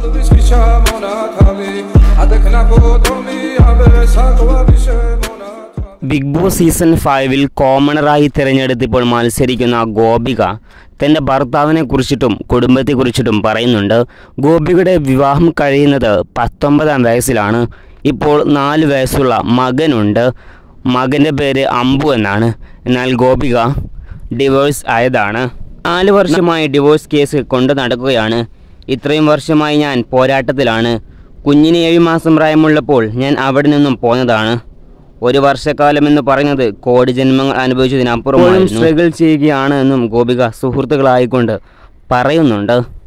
big boss season ഫൈവിൽ കോമണറായി തിരഞ്ഞെടുത്തിപ്പോൾ മത്സരിക്കുന്ന ഗോപിക തൻ്റെ ഭർത്താവിനെ കുറിച്ചിട്ടും കുടുംബത്തെക്കുറിച്ചിട്ടും പറയുന്നുണ്ട് ഗോപികയുടെ വിവാഹം കഴിയുന്നത് പത്തൊമ്പതാം വയസ്സിലാണ് ഇപ്പോൾ നാല് വയസ്സുള്ള മകനുണ്ട് മകൻ്റെ പേര് അമ്പു എന്നാണ് എന്നാൽ ഗോപിക ഡിവോഴ്സ് ആയതാണ് നാല് വർഷമായി ഡിവോഴ്സ് കേസ് കൊണ്ടു നടക്കുകയാണ് ഇത്രയും വർഷമായി ഞാൻ പോരാട്ടത്തിലാണ് കുഞ്ഞിന് ഏഴ് മാസം പ്രായമുള്ളപ്പോൾ ഞാൻ അവിടെ നിന്നും പോന്നതാണ് ഒരു വർഷക്കാലം എന്ന് പറയുന്നത് കോടി ജന്മങ്ങൾ അനുഭവിച്ചതിനപ്പുറം സ്ട്രഗിൾ ചെയ്യുകയാണ് എന്നും ഗോപിക സുഹൃത്തുക്കളായിക്കൊണ്ട് പറയുന്നുണ്ട്